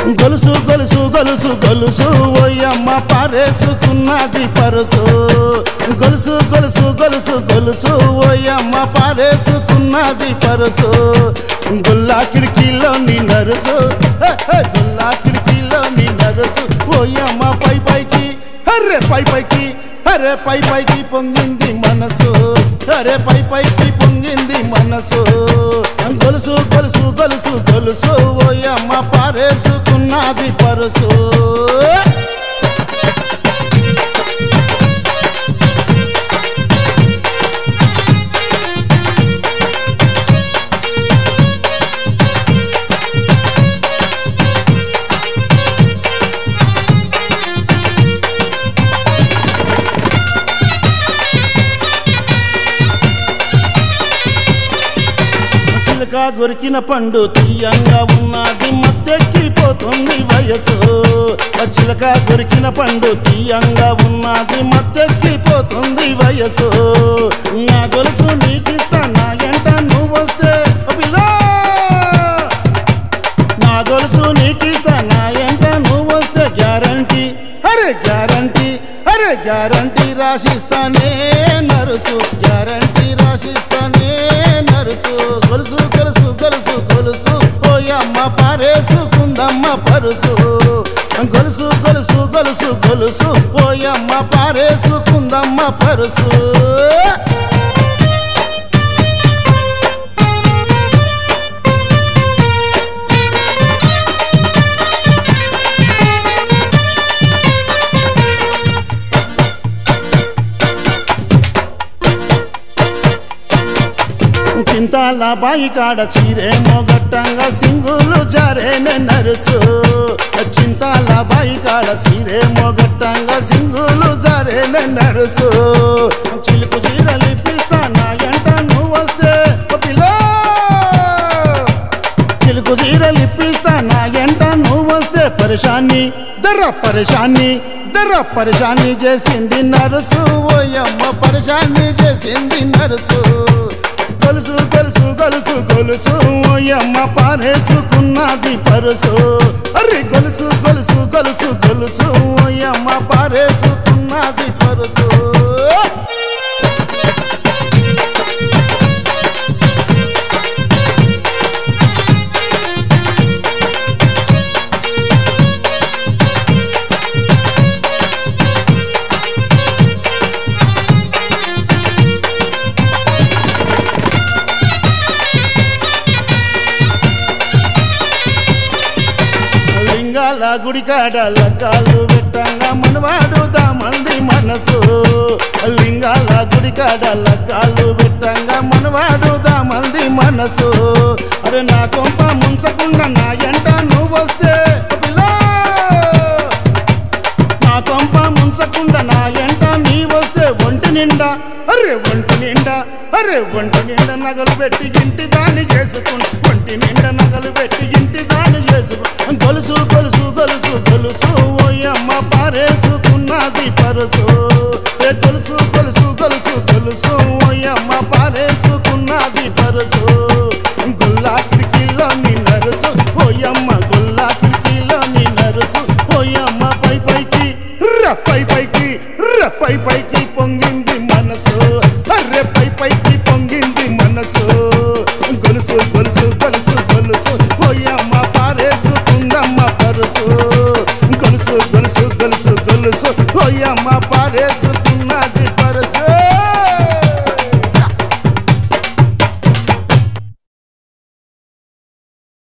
గొలుసు గొలుసు గొలుసు గొలుసు ఓయమ్మ పారేసుకున్నది పరుసు గొలుసు గొలుసు గొలుసు గొలుసు ఓయమ్మ పారేసుకున్నది పరుసు గుల్లా కిటికీలో నీ నరుసు హే, హే, గుల్లా కిటికీలో నీ నరుసు ఓయమ్మ పై పైకి అరే పై పైకి అరే పై పైకి పొంగింది మనసు అరే పై పైకి పొంగింది మనసు గొలుసు గొలుసు గొలుసు గొలుసు ఓయమ్మ పారేసుకున్నది పరుసు చిలక గొరికిన పండు తీయంగా ఉన్నది మత్తెక్కిపోతుంది వయసు ఆ చిలక గొరికిన పండు తీయంగా ఉన్నది మత్తెక్కిపోతుంది వయసు నా గొలుసు నీకిస్తా నా ఎంట నువ్వు వస్తే ఓ పిల్లా నా గొలుసు నీకిస్తా నా ఎంట నువ్వు వస్తే గ్యారంటీ అరే గ్యారంటీ అరే గ్యారంటీ రాసిస్తానే నరుసు గ్యారంటీ రాసిస్తానే నరుసు గొలుసు గొలుసు గొలుసు గొలుసు ఓయమ్మ పారేసుకుందమ్మ పరుసు గొలుసు గొలుసు గొలుసు గొలుసు ఓయమ్మ పారేసుకుందమ్మ పరుసు చింతాల బాయి కాడ చీరే మొగట్టంగా సింగులు జారేనే నరుసు చింతాల బాయి కాడ చీరే మొగట్టంగా సింగులు జారేనే నరుసు చిలుకు చీరలు ఇప్పిస్తా నా ఎంట నువ్వు వస్తే ఓ పిల్లో చిలుకు చీరలు ఇప్పిస్తా నా ఎంట నువ్వు వస్తే పరిశాన్ని దర్ర పరిశాన్ని దర్ర పరిశాన్ని చేసింది నరుసు ఓయమ్మ పరిశాన్ని చేసింది నరుసు గొలుసు గొలుసు గొలుసు గొలుసు ఓయమ్మ పారేసుకున్నది పరుసు అరే గొలుసు గొలుసు గొలుసు గొలుసు ఓయమ్మ పారేసుకున్నది పరుసు లింగాల గుడికాడ లగ్గాలు పెట్టంగా మనవాడు దామంది మనసు లింగాల గుడికాడ లగ్గాలు పెట్టంగా మనవాడు దామంది మనసు అరే నా కొంప ముంచకుండా నా ఎంట నువ్వు వస్తే ఓ పిల్లా నా కొంప ముంచకుండా నా ఎంట నీ వస్తే ఒంటి నిండా అరే ఒంటి నిండా అరే ఒంటి నిండా నగలు పెట్టి ఇంటి దాన్ని చేసుకుంటా ఒంటి నిండా నగలు పెట్టి ఇంటి దాన్ని చేసుకు గొలుసు గొలుసు గొలుసు గొలుసు ఓయమ్మ పారేసుకున్నది పరుసు ఏ గొలుసు గొలుసు గొలుసు గొలుసు ఓయమ్మ పారేసుకున్నది పరుసు గుల్లా కిటికీలో నీ నరుసు ఓయమ్మ గుల్లా కిటికీలో నీ నరుసు ఓయమ్మ పై పైకి ర పై పైకి ర పై పైకి పొంగింది